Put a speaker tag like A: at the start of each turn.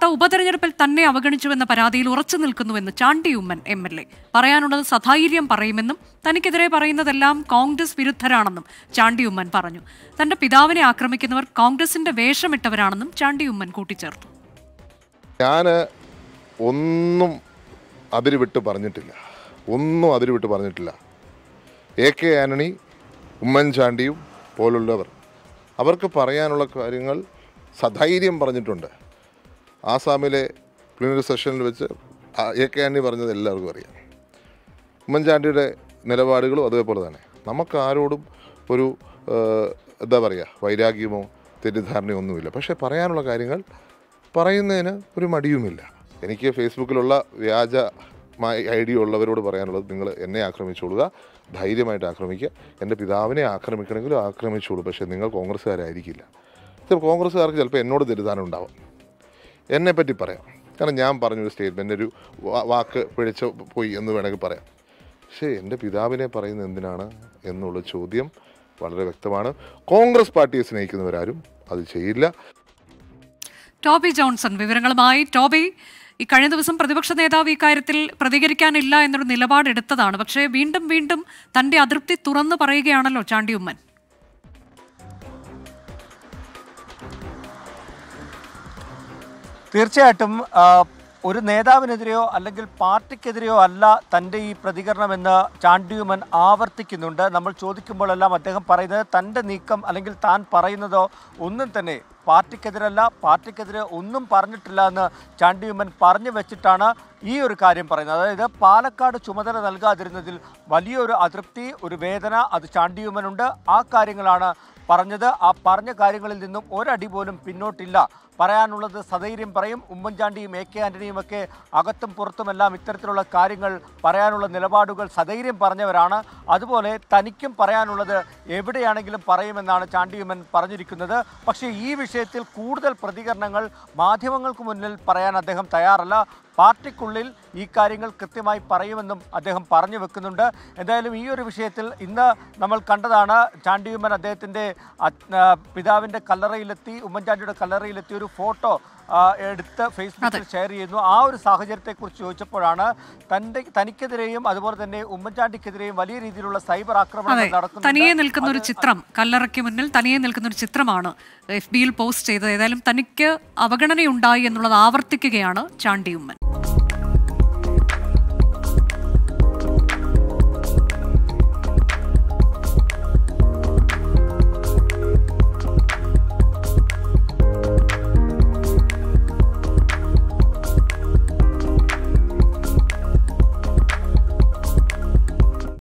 A: വാർത്ത ഉപതെരഞ്ഞെടുപ്പിൽ തന്നെ അവഗണിച്ചുവെന്ന പരാതിയിൽ ഉറച്ചു നിൽക്കുന്നുവെന്ന് Chandy Oommen M L A പറയാനുള്ളത് സധൈര്യം പറയുമെന്നും തനിക്കെതിരെ പറയുന്നതെല്ലാം കോൺഗ്രസ് വിരുദ്ധരാണെന്നും ചാണ്ടി ഉമ്മൻ പറഞ്ഞു തന്റെ പിതാവിനെ ആക്രമിക്കുന്നവർ കോൺഗ്രസിന്റെ വേഷമിട്ടവരാണെന്നും ചാണ്ടി ഉമ്മൻ കൂട്ടിച്ചേർത്തു
B: ഞാൻ ഒന്നും അതിരുവിട്ട് പറഞ്ഞിട്ടില്ല ഒന്നും അതിരുവിട്ട് പറഞ്ഞിട്ടില്ല എ കെ ആന്റണി ഉമ്മൻചാണ്ടിയും പോലുള്ളവർ അവർക്ക് പറയാനുള്ള കാര്യങ്ങൾ സധൈര്യം പറഞ്ഞിട്ടുണ്ട് ആസാമിലെ പ്ലിനറി സെഷനിൽ വെച്ച് ആ എ കെ ആന്റണി പറഞ്ഞത് എല്ലാവർക്കും അറിയാം ഉമ്മൻചാണ്ടിയുടെ നിലപാടുകളും അതേപോലെ തന്നെ നമുക്ക് ആരോടും ഒരു ഏഹ്, എന്താ പറയുക വൈരാഗ്യമോ തെറ്റിദ്ധാരണയോ ഒന്നുമില്ല പക്ഷേ പറയാനുള്ള കാര്യങ്ങൾ പറയുന്നതിന് ഒരു മടിയുമില്ല എനിക്ക് ഫേസ്ബുക്കിലുള്ള വ്യാജ ഐ ഡി ഉള്ളവരോട് പറയാനുള്ളത് നിങ്ങൾ എന്നെ ആക്രമിച്ചോളുക ധൈര്യമായിട്ട് ആക്രമിക്കുക എൻ്റെ പിതാവിനെ ആക്രമിക്കണമെങ്കിലും ആക്രമിച്ചോളൂ പക്ഷേ നിങ്ങൾ കോൺഗ്രസ്സുകാരായിരിക്കില്ല ചിലപ്പോൾ കോൺഗ്രസ്സുകാർക്ക് ചിലപ്പോൾ എന്നോട് തെറ്റിദ്ധാരണ ഉണ്ടാവും എന്നെ പറ്റി പറയാം കാരണം ഞാൻ പറഞ്ഞൊരു സ്റ്റേറ്റ്മെൻ്റ് ഒരു വാ- വാക്ക് പിഴച്ച പോയി എന്ന് വേണമെങ്കിൽ പറയാം പക്ഷേ എൻ്റെ പിതാവിനെ പറയുന്നത് എന്തിനാണ് എന്നുള്ള ചോദ്യം വളരെ വ്യക്തമാണ് കോൺഗ്രസ് പാർട്ടിയെ സ്നേഹിക്കുന്നവരാരും അത് ചെയ്യില്ല
A: ടോബി ജോൺസൺ വിവരങ്ങളുമായി ടോബി ഈ കഴിഞ്ഞ ദിവസം പ്രതിപക്ഷ നേതാവ് ഇക്കാര്യത്തിൽ പ്രതികരിക്കാനില്ല എന്നൊരു നിലപാടെടുത്തതാണ് പക്ഷേ വീണ്ടും വീണ്ടും തന്റെ അതൃപ്തി തുറന്നു പറയുകയാണല്ലോ ചാണ്ടി ഉമ്മൻ
C: തീർച്ചയായിട്ടും ആ, ഒരു നേതാവിനെതിരെയോ അല്ലെങ്കിൽ പാർട്ടിക്കെതിരെയോ അല്ല തൻ്റെ ഈ പ്രതികരണമെന്ന് ചാണ്ടിയുമൻ ആവർത്തിക്കുന്നുണ്ട് നമ്മൾ ചോദിക്കുമ്പോഴെല്ലാം അദ്ദേഹം പറയുന്നത് തൻ്റെ നീക്കം അല്ലെങ്കിൽ താൻ പറയുന്നതോ ഒന്നും തന്നെ പാർട്ടിക്കെതിരല്ല പാർട്ടിക്കെതിരെ ഒന്നും പറഞ്ഞിട്ടില്ല എന്ന് ചാണ്ടിയുമൻ പറഞ്ഞു വെച്ചിട്ടാണ് ഈ ഒരു കാര്യം പറയുന്നത് അതായത് പാലക്കാട് ചുമതല നൽകാതിരുന്നതിൽ വലിയൊരു അതൃപ്തി ഒരു വേദന അത് ചാണ്ടിയുമനുണ്ട് ആ കാര്യങ്ങളാണ് പറഞ്ഞത് ആ പറഞ്ഞ കാര്യങ്ങളിൽ നിന്നും ഒരടി പോലും പിന്നോട്ടില്ല പറയാനുള്ളത് സധൈര്യം പറയും ഉമ്മൻചാണ്ടിയും എ കെ ആന്റണിയും ഒക്കെ അകത്തും പുറത്തുമെല്ലാം ഇത്തരത്തിലുള്ള കാര്യങ്ങൾ പറയാനുള്ള നിലപാടുകൾ സധൈര്യം പറഞ്ഞവരാണ് അതുപോലെ തനിക്കും പറയാനുള്ളത് എവിടെയാണെങ്കിലും പറയുമെന്നാണ് ചാണ്ടിയുമൻ പറഞ്ഞിരിക്കുന്നത് പക്ഷേ ഈ വിഷയത്തിൽ കൂടുതൽ പ്രതികരണങ്ങൾ മാധ്യമങ്ങൾക്ക് മുന്നിൽ പറയാൻ അദ്ദേഹം തയ്യാറല്ല പാർട്ടിക്കുള്ളിൽ ഈ കാര്യങ്ങൾ കൃത്യമായി പറയുമെന്നും അദ്ദേഹം പറഞ്ഞു വെക്കുന്നുണ്ട് എന്തായാലും ഈ ഒരു വിഷയത്തിൽ ഇന്ന് നമ്മൾ കണ്ടതാണ് ചാണ്ടിയുമ്മൻ അദ്ദേഹത്തിൻ്റെ പിതാവിൻ്റെ കല്ലറയിലെത്തി ഉമ്മൻചാണ്ടിയുടെ കല്ലറയിലെത്തി ഒരു ഫോട്ടോ ആ, എടുത്ത് ഫേസ്ബുക്കിൽ ഷെയർ ചെയ്യുന്നു ആ ഒരു സാഹചര്യത്തെക്കുറിച്ച് ചോദിച്ചപ്പോഴാണ് തൻ്റെ തനിക്കെതിരെയും അതുപോലെ തന്നെ ഉമ്മൻചാണ്ടിക്കെതിരെയും വലിയ രീതിയിലുള്ള സൈബർ
A: അതെ
C: ആക്രമണങ്ങൾ നടക്കുന്നുണ്ട്
A: തനിയെ നിൽക്കുന്ന ഒരു ചിത്രം കല്ലറയ്ക്ക് മുന്നിൽ തനിയെ നിൽക്കുന്ന ഒരു ചിത്രമാണ് എഫ് ബിയിൽ പോസ്റ്റ് ചെയ്തത് ഏതായാലും തനിക്ക് അവഗണനയുണ്ടായി എന്നുള്ളത് ആവർത്തിക്കുകയാണ് ചാണ്ടി ഉമ്മൻ